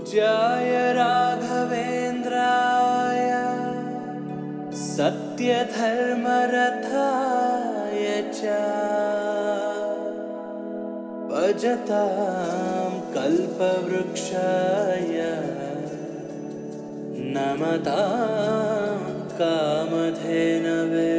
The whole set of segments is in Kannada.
पूज्याय राघवेन्द्राय सत्यधर्मरथाय च भजतां कल्पवृक्षाय नमतां कामधेनवे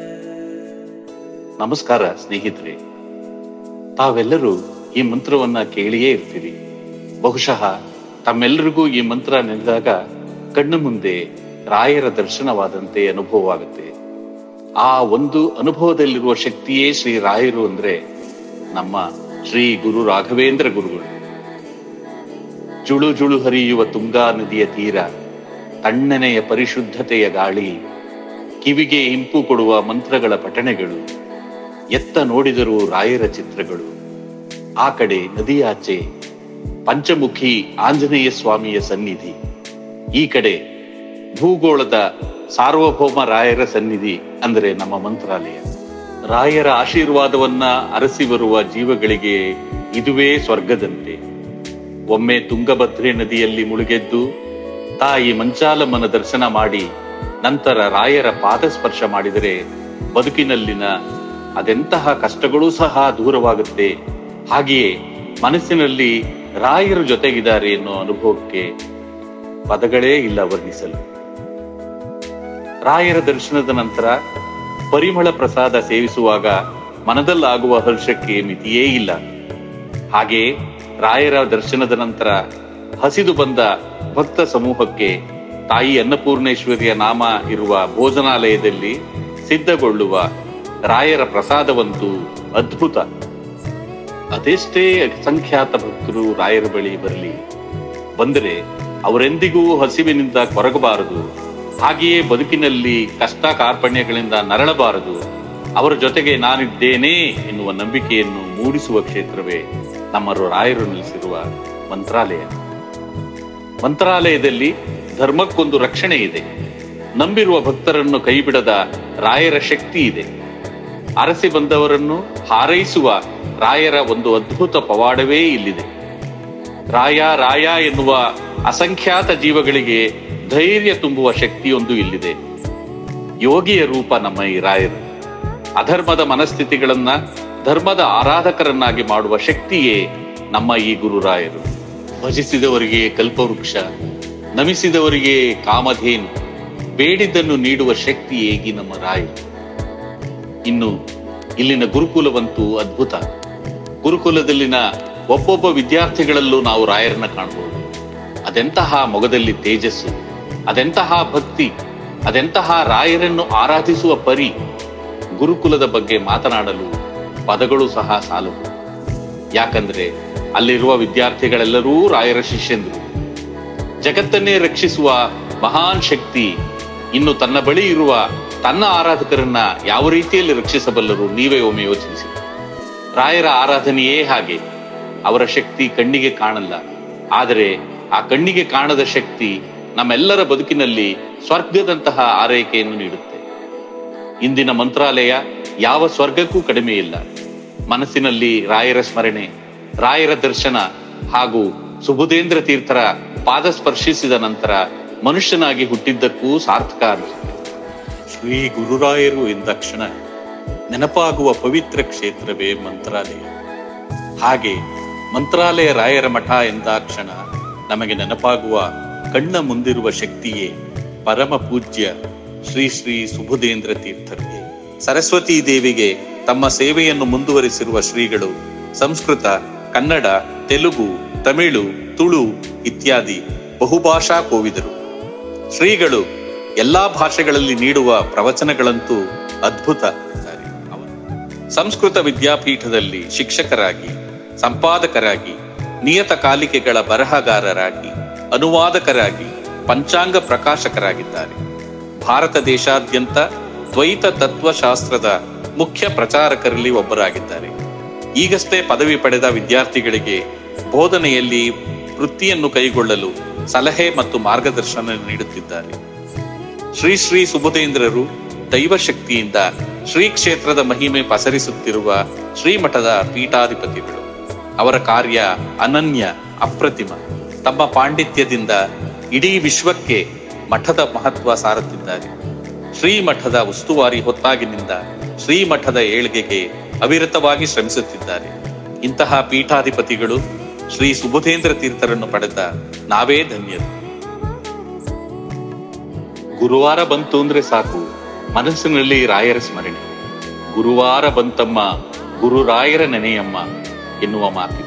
ನಮಸ್ಕಾರ ಸ್ನೇಹಿತರೆ ತಾವೆಲ್ಲರೂ ಈ ಮಂತ್ರವನ್ನ ಕೇಳಿಯೇ ಇರ್ತೀರಿ ಬಹುಶಃ ತಮ್ಮೆಲ್ಲರಿಗೂ ಈ ಮಂತ್ರ ನೆನೆದಾಗ ಕಣ್ಣು ಮುಂದೆ ರಾಯರ ದರ್ಶನವಾದಂತೆ ಅನುಭವವಾಗುತ್ತೆ ಆ ಒಂದು ಅನುಭವದಲ್ಲಿರುವ ಶಕ್ತಿಯೇ ಶ್ರೀ ರಾಯರು ಅಂದ್ರೆ ನಮ್ಮ ಶ್ರೀ ಗುರು ರಾಘವೇಂದ್ರ ಗುರುಗಳು ಜುಳು ಜುಳು ಹರಿಯುವ ತುಂಗಾ ನದಿಯ ತೀರ ತಣ್ಣನೆಯ ಪರಿಶುದ್ಧತೆಯ ಗಾಳಿ ಕಿವಿಗೆ ಇಂಪು ಕೊಡುವ ಮಂತ್ರಗಳ ಪಠಣೆಗಳು ಎತ್ತ ನೋಡಿದರೂ ರಾಯರ ಚಿತ್ರಗಳು ಆ ಕಡೆ ನದಿಯಾಚೆ ಪಂಚಮುಖಿ ಆಂಜನೇಯ ಸ್ವಾಮಿಯ ಸನ್ನಿಧಿ ಈ ಕಡೆ ಭೂಗೋಳದ ಸಾರ್ವಭೌಮ ರಾಯರ ಸನ್ನಿಧಿ ಅಂದರೆ ನಮ್ಮ ಮಂತ್ರಾಲಯ ರಾಯರ ಆಶೀರ್ವಾದವನ್ನ ಅರಸಿ ಬರುವ ಜೀವಗಳಿಗೆ ಇದುವೇ ಸ್ವರ್ಗದಂತೆ ಒಮ್ಮೆ ತುಂಗಭದ್ರೆ ನದಿಯಲ್ಲಿ ಮುಳುಗೆದ್ದು ತಾಯಿ ಮಂಚಾಲಮ್ಮನ ದರ್ಶನ ಮಾಡಿ ನಂತರ ರಾಯರ ಪಾದಸ್ಪರ್ಶ ಮಾಡಿದರೆ ಬದುಕಿನಲ್ಲಿನ ಅದೆಂತಹ ಕಷ್ಟಗಳೂ ಸಹ ದೂರವಾಗುತ್ತೆ ಹಾಗೆಯೇ ಮನಸ್ಸಿನಲ್ಲಿ ರಾಯರು ಜೊತೆಗಿದ್ದಾರೆ ಎನ್ನುವ ಅನುಭವಕ್ಕೆ ಪದಗಳೇ ಇಲ್ಲ ವರ್ಣಿಸಲು ರಾಯರ ದರ್ಶನದ ನಂತರ ಪರಿಮಳ ಪ್ರಸಾದ ಸೇವಿಸುವಾಗ ಮನದಲ್ಲಾಗುವ ಹರ್ಷಕ್ಕೆ ಮಿತಿಯೇ ಇಲ್ಲ ಹಾಗೆಯೇ ರಾಯರ ದರ್ಶನದ ನಂತರ ಹಸಿದು ಬಂದ ಭಕ್ತ ಸಮೂಹಕ್ಕೆ ತಾಯಿ ಅನ್ನಪೂರ್ಣೇಶ್ವರಿಯ ನಾಮ ಇರುವ ಭೋಜನಾಲಯದಲ್ಲಿ ಸಿದ್ಧಗೊಳ್ಳುವ ರಾಯರ ಪ್ರಸಾದವಂತೂ ಅದ್ಭುತ ಅದೆಷ್ಟೇ ಸಂಖ್ಯಾತ ಭಕ್ತರು ರಾಯರ ಬಳಿ ಬರಲಿ ಬಂದರೆ ಅವರೆಂದಿಗೂ ಹಸಿವಿನಿಂದ ಕೊರಗಬಾರದು ಹಾಗೆಯೇ ಬದುಕಿನಲ್ಲಿ ಕಷ್ಟ ಕಾರ್ಪಣ್ಯಗಳಿಂದ ನರಳಬಾರದು ಅವರ ಜೊತೆಗೆ ನಾನಿದ್ದೇನೆ ಎನ್ನುವ ನಂಬಿಕೆಯನ್ನು ಮೂಡಿಸುವ ಕ್ಷೇತ್ರವೇ ನಮ್ಮ ರಾಯರು ನೆಲೆಸಿರುವ ಮಂತ್ರಾಲಯ ಮಂತ್ರಾಲಯದಲ್ಲಿ ಧರ್ಮಕ್ಕೊಂದು ರಕ್ಷಣೆ ಇದೆ ನಂಬಿರುವ ಭಕ್ತರನ್ನು ಕೈಬಿಡದ ರಾಯರ ಶಕ್ತಿ ಇದೆ ಅರಸಿ ಬಂದವರನ್ನು ಹಾರೈಸುವ ರಾಯರ ಒಂದು ಅದ್ಭುತ ಪವಾಡವೇ ಇಲ್ಲಿದೆ ರಾಯ ರಾಯ ಎನ್ನುವ ಅಸಂಖ್ಯಾತ ಜೀವಗಳಿಗೆ ಧೈರ್ಯ ತುಂಬುವ ಶಕ್ತಿಯೊಂದು ಇಲ್ಲಿದೆ ಯೋಗಿಯ ರೂಪ ನಮ್ಮ ಈ ರಾಯರು ಅಧರ್ಮದ ಮನಸ್ಥಿತಿಗಳನ್ನ ಧರ್ಮದ ಆರಾಧಕರನ್ನಾಗಿ ಮಾಡುವ ಶಕ್ತಿಯೇ ನಮ್ಮ ಈ ಗುರುರಾಯರು ಭಜಿಸಿದವರಿಗೆ ಕಲ್ಪವೃಕ್ಷ ನಮಿಸಿದವರಿಗೆ ಕಾಮಧೇನು ಬೇಡಿದ್ದನ್ನು ನೀಡುವ ಶಕ್ತಿಯೇ ಈ ನಮ್ಮ ರಾಯರು ಇನ್ನು ಇಲ್ಲಿನ ಗುರುಕುಲವಂತೂ ಅದ್ಭುತ ಗುರುಕುಲದಲ್ಲಿನ ಒಬ್ಬೊಬ್ಬ ವಿದ್ಯಾರ್ಥಿಗಳಲ್ಲೂ ನಾವು ರಾಯರನ್ನ ಕಾಣಬಹುದು ಅದೆಂತಹ ಮೊಗದಲ್ಲಿ ತೇಜಸ್ಸು ಅದೆಂತಹ ಭಕ್ತಿ ಅದೆಂತಹ ರಾಯರನ್ನು ಆರಾಧಿಸುವ ಪರಿ ಗುರುಕುಲದ ಬಗ್ಗೆ ಮಾತನಾಡಲು ಪದಗಳು ಸಹ ಸಾಲವು ಯಾಕಂದ್ರೆ ಅಲ್ಲಿರುವ ವಿದ್ಯಾರ್ಥಿಗಳೆಲ್ಲರೂ ರಾಯರ ಶಿಷ್ಯಂದರು ಜಗತ್ತನ್ನೇ ರಕ್ಷಿಸುವ ಮಹಾನ್ ಶಕ್ತಿ ಇನ್ನು ತನ್ನ ಬಳಿ ಇರುವ ತನ್ನ ಆರಾಧಕರನ್ನ ಯಾವ ರೀತಿಯಲ್ಲಿ ರಕ್ಷಿಸಬಲ್ಲರು ನೀವೇ ಒಮ್ಮೆ ಯೋಚಿಸಿ ರಾಯರ ಆರಾಧನೆಯೇ ಹಾಗೆ ಅವರ ಶಕ್ತಿ ಕಣ್ಣಿಗೆ ಕಾಣಲ್ಲ ಆದರೆ ಆ ಕಣ್ಣಿಗೆ ಕಾಣದ ಶಕ್ತಿ ನಮ್ಮೆಲ್ಲರ ಬದುಕಿನಲ್ಲಿ ಸ್ವರ್ಗದಂತಹ ಆರೈಕೆಯನ್ನು ನೀಡುತ್ತೆ ಇಂದಿನ ಮಂತ್ರಾಲಯ ಯಾವ ಸ್ವರ್ಗಕ್ಕೂ ಕಡಿಮೆ ಇಲ್ಲ ಮನಸ್ಸಿನಲ್ಲಿ ರಾಯರ ಸ್ಮರಣೆ ರಾಯರ ದರ್ಶನ ಹಾಗೂ ಸುಬುಧೇಂದ್ರ ತೀರ್ಥರ ಪಾದ ಸ್ಪರ್ಶಿಸಿದ ನಂತರ ಮನುಷ್ಯನಾಗಿ ಹುಟ್ಟಿದ್ದಕ್ಕೂ ಸಾರ್ಥಕ ಅನಿಸುತ್ತೆ ಶ್ರೀ ಗುರುರಾಯರು ಎಂದಾಕ್ಷಣ ನೆನಪಾಗುವ ಪವಿತ್ರ ಕ್ಷೇತ್ರವೇ ಮಂತ್ರಾಲಯ ಹಾಗೆ ಮಂತ್ರಾಲಯ ರಾಯರ ಮಠ ಎಂದಾಕ್ಷಣ ನಮಗೆ ನೆನಪಾಗುವ ಕಣ್ಣ ಮುಂದಿರುವ ಶಕ್ತಿಯೇ ಪರಮ ಪೂಜ್ಯ ಶ್ರೀ ಶ್ರೀ ಸುಬುಧೇಂದ್ರ ತೀರ್ಥರಿಗೆ ಸರಸ್ವತೀ ದೇವಿಗೆ ತಮ್ಮ ಸೇವೆಯನ್ನು ಮುಂದುವರಿಸಿರುವ ಶ್ರೀಗಳು ಸಂಸ್ಕೃತ ಕನ್ನಡ ತೆಲುಗು ತಮಿಳು ತುಳು ಇತ್ಯಾದಿ ಬಹುಭಾಷಾ ಕೋವಿದರು ಶ್ರೀಗಳು ಎಲ್ಲಾ ಭಾಷೆಗಳಲ್ಲಿ ನೀಡುವ ಪ್ರವಚನಗಳಂತೂ ಅದ್ಭುತ ಸಂಸ್ಕೃತ ವಿದ್ಯಾಪೀಠದಲ್ಲಿ ಶಿಕ್ಷಕರಾಗಿ ಸಂಪಾದಕರಾಗಿ ನಿಯತಕಾಲಿಕೆಗಳ ಬರಹಗಾರರಾಗಿ ಅನುವಾದಕರಾಗಿ ಪಂಚಾಂಗ ಪ್ರಕಾಶಕರಾಗಿದ್ದಾರೆ ಭಾರತ ದೇಶಾದ್ಯಂತ ದ್ವೈತ ತತ್ವಶಾಸ್ತ್ರದ ಮುಖ್ಯ ಪ್ರಚಾರಕರಲ್ಲಿ ಒಬ್ಬರಾಗಿದ್ದಾರೆ ಈಗಷ್ಟೇ ಪದವಿ ಪಡೆದ ವಿದ್ಯಾರ್ಥಿಗಳಿಗೆ ಬೋಧನೆಯಲ್ಲಿ ವೃತ್ತಿಯನ್ನು ಕೈಗೊಳ್ಳಲು ಸಲಹೆ ಮತ್ತು ಮಾರ್ಗದರ್ಶನ ನೀಡುತ್ತಿದ್ದಾರೆ ಶ್ರೀ ಶ್ರೀ ಸುಬುಧೇಂದ್ರರು ದೈವ ಶಕ್ತಿಯಿಂದ ಶ್ರೀ ಕ್ಷೇತ್ರದ ಮಹಿಮೆ ಪಸರಿಸುತ್ತಿರುವ ಶ್ರೀಮಠದ ಪೀಠಾಧಿಪತಿಗಳು ಅವರ ಕಾರ್ಯ ಅನನ್ಯ ಅಪ್ರತಿಮ ತಮ್ಮ ಪಾಂಡಿತ್ಯದಿಂದ ಇಡೀ ವಿಶ್ವಕ್ಕೆ ಮಠದ ಮಹತ್ವ ಸಾರುತ್ತಿದ್ದಾರೆ ಶ್ರೀಮಠದ ಉಸ್ತುವಾರಿ ಹೊತ್ತಾಗಿನಿಂದ ಶ್ರೀಮಠದ ಏಳ್ಗೆಗೆ ಅವಿರತವಾಗಿ ಶ್ರಮಿಸುತ್ತಿದ್ದಾರೆ ಇಂತಹ ಪೀಠಾಧಿಪತಿಗಳು ಶ್ರೀ ಸುಬುಧೇಂದ್ರ ತೀರ್ಥರನ್ನು ಪಡೆದ ನಾವೇ ಧನ್ಯರು ಗುರುವಾರ ಬಂತು ಅಂದ್ರೆ ಸಾಕು ಮನಸ್ಸಿನಲ್ಲಿ ರಾಯರ ಸ್ಮರಣೆ ಗುರುವಾರ ಬಂತಮ್ಮ ಗುರುರಾಯರ ನೆನೆಯಮ್ಮ ಎನ್ನುವ ಮಾತಿದೆ